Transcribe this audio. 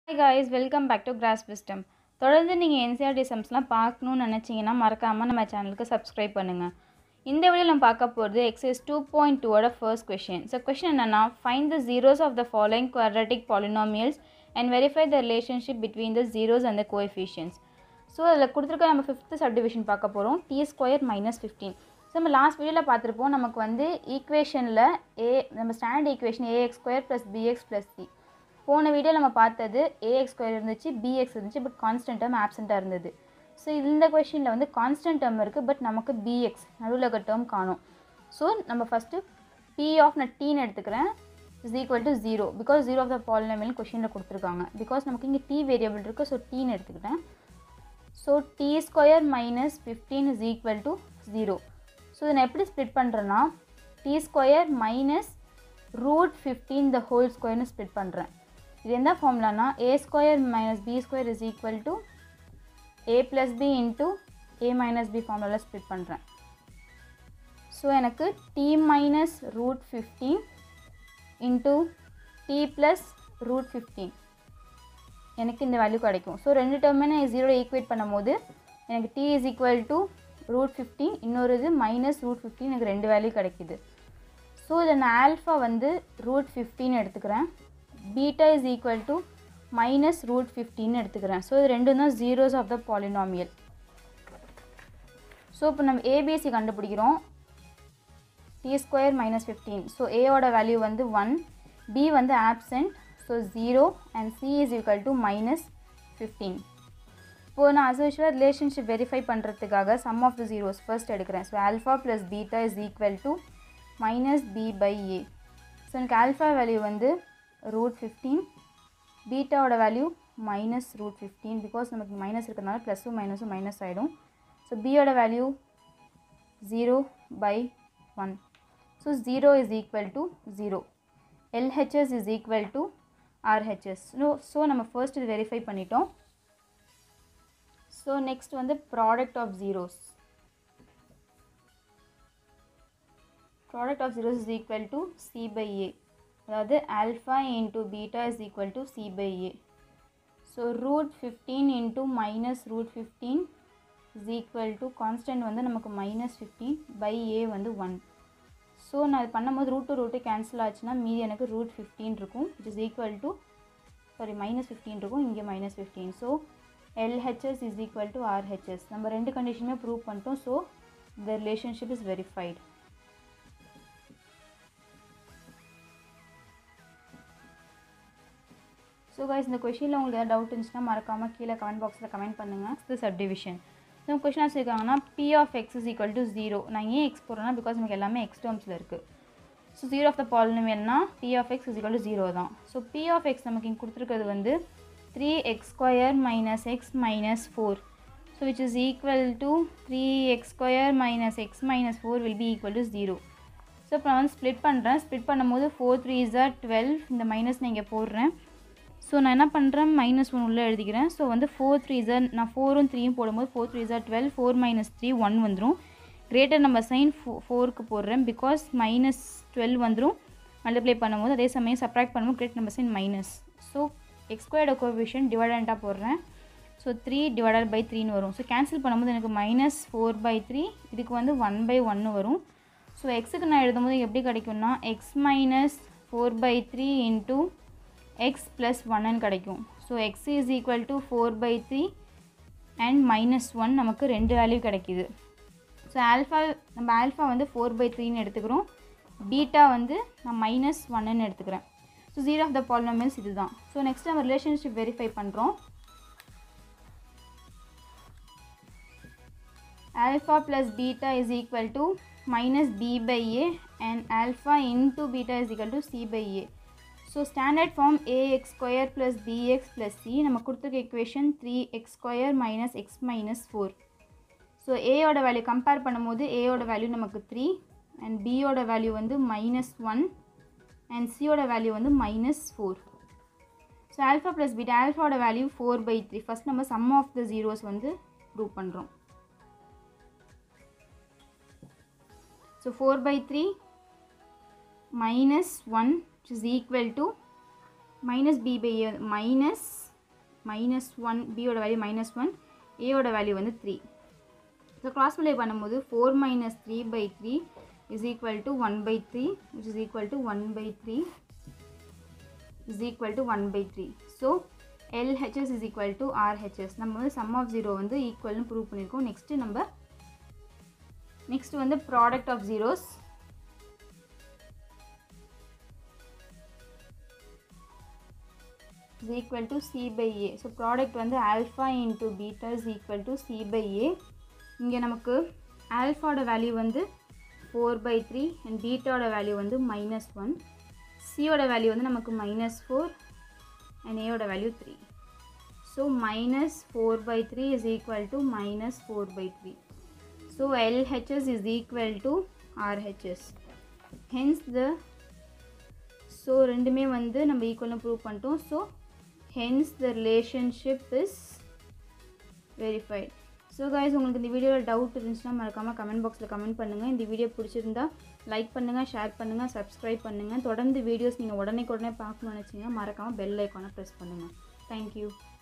hi guys welcome back to Cross Wisdom தொடர்ந்து நீங்கள் NCERT சம்ஸ்லாம் பார்க்கணும்னு நினச்சிங்கன்னா மறக்காமல் நம்ம சேனலுக்கு சப்ஸ்கிரைப் பண்ணுங்கள் இந்த வீடியோ நம்ம பார்க்க போகிறது எக்ஸைஸ் டூ பாயிண்ட் டூவோட ஃபர்ஸ்ட் கொஷின் ஸோ கொஷின் என்னென்னா find the zeros of the following quadratic polynomials and verify the relationship between the zeros and the coefficients so அதில் கொடுத்துருக்க நம்ம ஃபிஃப்த்து சப்டிவிஷன் பார்க்க போகிறோம் t square minus fifteen so நம்ம last வீடியோவில் பார்த்துருப்போம் நமக்கு வந்து ஈக்குவேஷனில் ஏ நம்ம standard equation ax square plus bx plus c போன வீடியோ நம்ம பார்த்தது ஏஎக்ஸ் ஸ்கொயர் இருந்துச்சு பிஎக்ஸ் இருந்துச்சு பட் கான்ஸ்டன்ட் டேர்ம் ஆப்சண்ட்டாக இருந்தது ஸோ இந்த கொஷினில் வந்து கான்ஸ்டன்ட் டேர்ம் இருக்குது பட் நமக்கு பிஎக்ஸ் நடுவில் இருக்க டேர்ம் காணும் ஸோ நம்ம ஃபஸ்ட்டு பி ஆஃப் நான் டீன்னு எடுத்துக்கிறேன் is equal to zero because zero of the பாலினமில் கொஷினில் கொடுத்துருக்காங்க பிகாஸ் நமக்கு இங்கே டி வேரியபிள் இருக்குது ஸோ டீன்னு எடுத்துக்கிட்டேன் so t square minus fifteen is equal to zero so இதை நான் எப்படி ஸ்ப்ளிட் பண்ணுறேன்னா t square minus root fifteen the whole ஸ்கொயர்னு ஸ்ப்ளிட் பண்ணுறேன் இது எந்த ஃபார்முலானா a square minus b square is equal to a plus b into a minus b ஃபார்முலாவில் ஸ்ப்ளிட் பண்ணுறேன் ஸோ எனக்கு t minus root fifteen into t plus root fifteen எனக்கு இந்த வேல்யூ கிடைக்கும் ஸோ ரெண்டு டேர்மே நான் ஜீரோட ஈக்குவேட் பண்ணும்போது எனக்கு t is equal to root fifteen இன்னொரு இது மைனஸ் ரூட் ஃபிஃப்டீன் எனக்கு ரெண்டு வேல்யூ கிடைக்குது ஸோ இதில் நான் ஆல்ஃபா வந்து ரூட் ஃபிஃப்டீன் எடுத்துக்கிறேன் beta is equal to minus root ஃபிஃப்டின்னு எடுத்துக்கிறேன் ஸோ இது ரெண்டும் தான் zeros of the polynomial so இப்போ நம்ம ஏபிசி கண்டுபிடிக்கிறோம் t square minus fifteen so ஏவோட வேல்யூ வந்து ஒன் பி வந்து absent so zero and c is equal to minus fifteen இப்போது நான் அஸ் யூஷுவல் ரிலேஷன்ஷிப் வெரிஃபை பண்ணுறதுக்காக sum of the zeros first எடுக்கிறேன் so alpha plus beta is equal to minus b by a so எனக்கு alpha value வந்து root fifteen பீட்டாவோட value minus root fifteen because நமக்கு minus இருக்கிறதுனால ப்ளஸும் மைனஸும் minus ஆகிடும் ஸோ பியோட value zero by one so zero is equal to zero LHS is equal to RHS so so நம்ம ஃபர்ஸ்ட் இது வெரிஃபை பண்ணிட்டோம் ஸோ நெக்ஸ்ட் வந்து product of zeros product of zeros is equal to c by a அதாவது alpha into beta is equal to c by a so root fifteen into minus root fifteen is equal to constant வந்து நமக்கு minus fifteen by ஏ வந்து one so நான் இது பண்ணும்போது root to route cancel ஆச்சுன்னா மீதி எனக்கு ரூட் ஃபிஃப்டீன் இருக்கும் it is equal to sorry minus fifteen இருக்கும் இங்கே minus fifteen so LHS is equal to RHS நம்ம ரெண்டு கண்டிஷனுமே ப்ரூவ் பண்ணிட்டோம் so the relationship is verified so guys இந்த கொஷினில் உங்களுக்கு ஏதாவது டவுட் இருந்துச்சுன்னா மறக்காமல் கீழே கமெண்ட் பாக்ஸில் கமெண்ட் பண்ணுங்கள் இது சப்டிவிஷன் ஸோ கொஷின் வச்சுருக்காங்கன்னா p of x is equal to zero நான் ஏன் எக்ஸ் போடுறேன்னா பிகாஸ் நமக்கு எல்லாமே எக்ஸ் டேர்ம்ஸில் இருக்குது ஸோ ஜீரோ ஆஃப் த பாலினமியல்னா p of x is equal to zero தான் ஸோ பி ஆஃப் எக்ஸ் நமக்கு இங்கே கொடுத்துருக்கிறது வந்து three x square minus x minus four so which is equal to three x square minus x minus four will be equal to zero so இப்போ நான் வந்து split பண்ணுறேன் split பண்ணும்போது four three is are twelve இந்த minus நான் இங்கே போடுறேன் so நான் என்ன பண்ணுறேன் மைனஸ் ஒன் உள்ளே எழுதிக்கிறேன் ஸோ வந்து ஃபோர் த்ரீ ஜார் நான் ஃபோரும் த்ரீயும் போடும்போது four three are twelve four minus three one வந்துடும் கிரேட்டர் நம்பர் சைன் ஃபோ ஃபோருக்கு போடுறேன் பிகாஸ் மைனஸ் டுவெல் வந்துடும் மல்டிப்ளை பண்ணும்போது அதே சமயம் சப்ராக்ட் பண்ணும்போது great number sign minus so x squared coefficient டிவைடண்ட்டாக போடுறேன் ஸோ த்ரீ டிவைடட் பை த்ரீன்னு வரும் ஸோ கேன்சல் பண்ணும்போது எனக்கு மைனஸ் ஃபோர் பை த்ரீ இதுக்கு வந்து ஒன் பை ஒன்று வரும் ஸோ எக்ஸுக்கு நான் எழுதும்போது எப்படி கிடைக்கும்னா x minus four by three into x plus ஒன்னு கிடைக்கும் so x is equal to four by three and minus one நமக்கு ரெண்டு வேல்யூ கிடைக்கிது ஸோ ஆல்ஃபா நம்ம ஆல்ஃபா வந்து ஃபோர் பை த்ரீன்னு எடுத்துக்கிறோம் பீட்டா வந்து நான் மைனஸ் ஒன்னு எடுத்துக்கிறேன் so zero of the polynomials இது தான் ஸோ நெக்ஸ்ட் நம்ம ரிலேஷன்ஷிப் வெரிஃபை பண்ணுறோம் alpha plus beta is equal to minus b by a and alpha into beta is equal to c by a so standard form ax square plus bx plus c நம்ம கொடுத்துருக்க equation three x square minus x minus four so ஏயோட value compare பண்ணும்போது ஏயோட value நமக்கு three and பியோட value வந்து minus one and சியோட value வந்து minus four so alpha plus beta ஆல்ஃபாவோட value four by three first நம்ம சம் ஆஃப் த ஜீரோஸ் வந்து ப்ரூவ் பண்ணுறோம் so four by three minus one which is equal to minus b by a minus minus one பியோட value minus one ஏயோட value வந்து three so cross multiply பண்ணும்போது four minus three by three is equal to one by three which is equal to one by three is equal to one by three so LHS is equal to RHS நம்ம வந்து sum of zero வந்து ஈக்குவல்னு prove பண்ணியிருக்கோம் next நம்ம next வந்து product of zeros is equal to c by a so product வந்து alpha into beta is equal to c by a இங்கே நமக்கு ஆல்ஃபாவோட வேல்யூ வந்து ஃபோர் பை த்ரீ அண்ட் பீட்டாவோட வேல்யூ வந்து மைனஸ் ஒன் சியோட வேல்யூ வந்து நமக்கு மைனஸ் ஃபோர் அண்ட் ஏயோட value three so minus four by three is equal to minus four by three so LHS is equal to RHS hence the so ரெண்டுமே வந்து நம்ம ஈக்குவல்னு ப்ரூவ் பண்ணிட்டோம் so hence the relationship is verified so guys உங்களுக்கு இந்த வீடியோவில் doubt இருந்துச்சுன்னா மறக்காமல் கமெண்ட் பாக்ஸில் கமெண்ட் பண்ணுங்கள் இந்த வீடியோ பிடிச்சிருந்தா லைக் பண்ணுங்கள் ஷேர் பண்ணுங்கள் சப்ஸ்கிரைப் பண்ணுங்கள் தொடர்ந்து வீடியோஸ் நீங்கள் உடனே உடனே பார்க்கணும்னு நினச்சிங்கன்னா மறக்காமல் பெல் ஐக்கானை ப்ரெஸ் பண்ணுங்கள் தேங்க்யூ